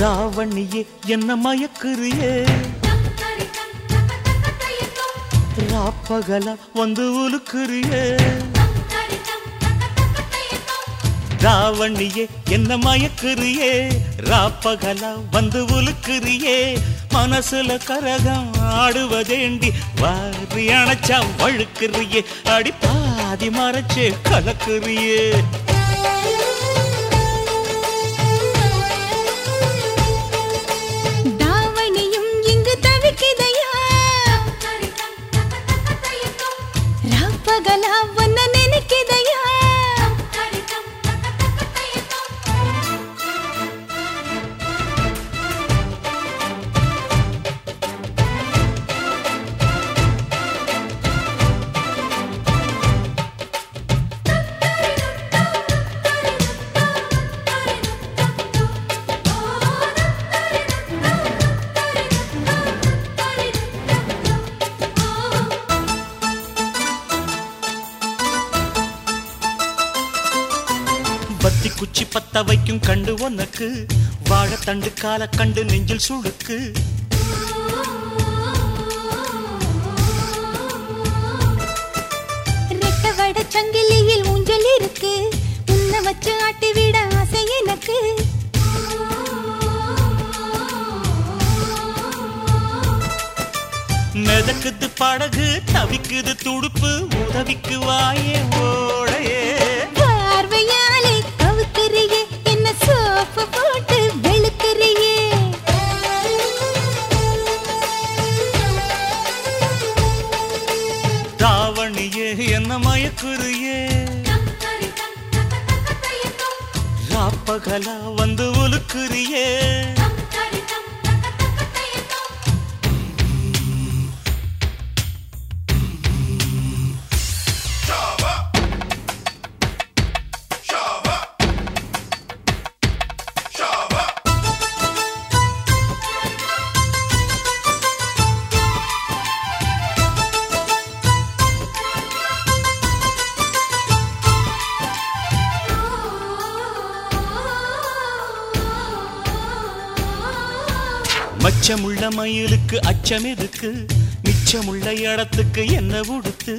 தாவணியே என்ன மயக்குறியே ராப்பகல வந்து உலுக்குறியே தாவணியே என்ன மயக்குறியே ராப்பகல வந்து உலுக்குறியே மனசுல கரகம் ஆடுவதேண்டி வாரி அணைச்சா வழுக்குறியே அடி பாதி மறைச்சே கலக்குறியே தாவணியும் இங்கு தவிக்குதையா ராப்பகலா ஒன்ன நினைக்குதையா பத்தி குச்சி பத்த வைக்கும் கண்டு உனக்கு வாழைத்தண்டு கால கண்டு நெஞ்சில் சுடுக்கு ரெக்க வட சங்கிலியில் ஊஞ்சல் இருக்கு உன்னை வச்சு ஆட்டி விட ஆசை எனக்கு மிதக்குது படகு தவிக்குது துடுப்பு உதவிக்கு வாயே ஓடையே பார்வையாலே கவுக்குறியே என்ன சோப்பு போட்டு வெளுக்குறியே தாவணியே என்ன மயக்குறியே ராப்பகலா வந்து உலுக்குறியே மச்சமுள்ள மயிலுக்கு அச்சம் எதுக்கு மிச்சமுள்ள இடத்துக்கு என்ன உடுத்து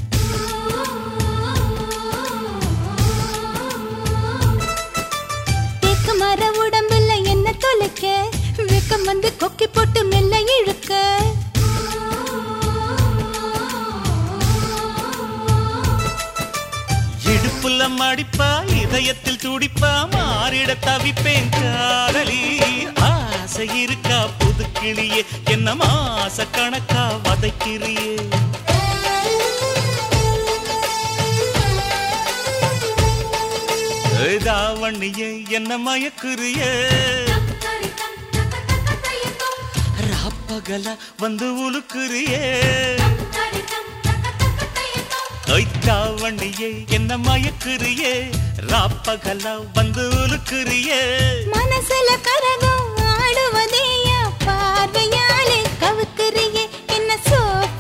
தேக்கு மர உடம்புல என்ன தொலைக்க வெக்கம் வந்து கொக்கி போட்டு மெல்ல இழுக்க இடுப்புல மடிப்பா இதயத்தில் துடிப்பா மாறிட தவிப்பேன் காதலி ஆசை இருக்கா புது கிளியே என்ன மாச கணக்கா வதைக்கிறியே ஏய் தாவணியே என்ன மயக்குறியே ராப்பகல வந்து உலுக்குறியே தாவணியே என்ன மயக்குறியே ராப்பகல வந்து உலுக்குறியே மனசுல கரகம் ஆடுவதேயா பார்வையாலே கவுக்குறியே என்ன சோப்பு